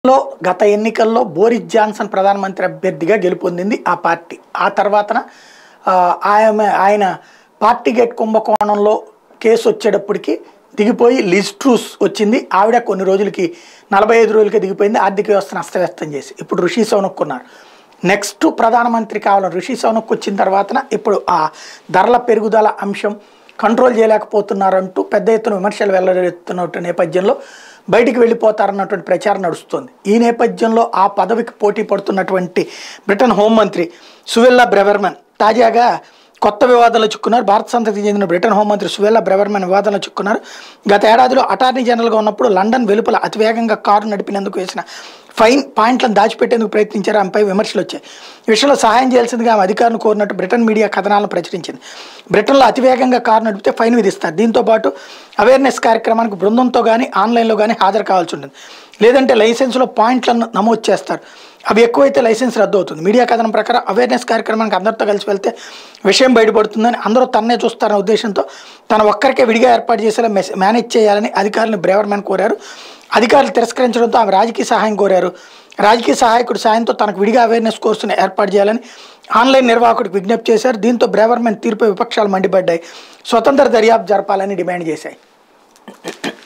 లో గత ఎన్నికల్లో బోరిస్ జాన్సన్ ప్రధానమంత్రి అభ్యర్థిగా గెలుపొందింది ఆ పార్టీ ఆ తర్వాతన ఆ, ఆయన ఆయన పార్టీ గేట్ కుంభకోణంలో కేసు వచ్చేటప్పటికి దిగిపోయి లిజ్ ట్రూస్ వచ్చింది ఆవిడ కొన్ని రోజులకి నలభై ఐదు రోజులకి దిగిపోయింది ఆర్థిక వ్యవస్థను అస్తవ్యస్తం చేసి ఇప్పుడు ఋషి సౌనక్ ఉన్నారు నెక్స్ట్ ప్రధానమంత్రి కావాలని ఋషి సౌనక్ వచ్చిన తర్వాతన ఇప్పుడు ఆ ధరల పెరుగుదల అంశం కంట్రోల్ చేయలేకపోతున్నారంటూ పెద్ద ఎత్తున విమర్శలు వెల్లడెత్తున్న నేపథ్యంలో బయటికి వెళ్ళిపోతారన్నటువంటి ప్రచారం నడుస్తుంది ఈ నేపథ్యంలో ఆ పదవికి పోటీ పడుతున్నటువంటి బ్రిటన్ హోంమంత్రి సువెల్లా బ్రెవర్మన్ తాజాగా కొత్త వివాదంలో చిక్కున్నారు భారత సంతతికి చెందిన బ్రిటన్ హోంమంత్రి సువెల్లా బ్రెవర్మన్ వివాదంలో చిక్కున్నారు గత ఏడాదిలో అటార్నీ జనరల్గా ఉన్నప్పుడు లండన్ వెలుపల అతివేగంగా కారు నడిపినందుకు వేసిన ఫైన్ పాయింట్లను దాచిపెట్టేందుకు ప్రయత్నించారు ఆమెపై విమర్శలు వచ్చాయి ఈ విషయంలో సహాయం చేయాల్సిందిగా ఆమె అధికారులను కోరినట్టు బ్రిటన్ మీడియా కథనాలను ప్రచురించింది బ్రిటన్లో అతివేగంగా కారు నడిపితే ఫైన్ విధిస్తారు దీంతో పాటు అవేర్నెస్ కార్యక్రమానికి బృందంతో కానీ ఆన్లైన్లో కానీ హాజరు కావాల్సి ఉంటుంది లేదంటే లైసెన్స్లో పాయింట్లను నమోదు చేస్తారు అవి ఎక్కువైతే లైసెన్స్ రద్దు అవుతుంది మీడియా కథనం ప్రకారం అవేర్నెస్ కార్యక్రమానికి అందరితో కలిసి వెళ్తే విషయం బయటపడుతుందని అందరూ తన్నే చూస్తారన్న ఉద్దేశంతో తన ఒక్కరికే విడిగా ఏర్పాటు చేసేలా మెస్- మేనేజ్ చేయాలని అధికారులను బ్రేవర్మెన్ కోరారు అధికారులు తిరస్కరించడంతో ఆమె రాజకీయ సహాయం కోరారు రాజకీయ సహాయకుడి సాయంతో తనకు విడిగా అవేర్నెస్ కోర్సును ఏర్పాటు చేయాలని ఆన్లైన్ నిర్వాహకుడికి విజ్ఞప్తి చేశారు దీంతో బ్రేవర్మెన్ తీర్పు విపక్షాలు మండిపడ్డాయి స్వతంత్ర దర్యాప్తు జరపాలని డిమాండ్ చేశాయి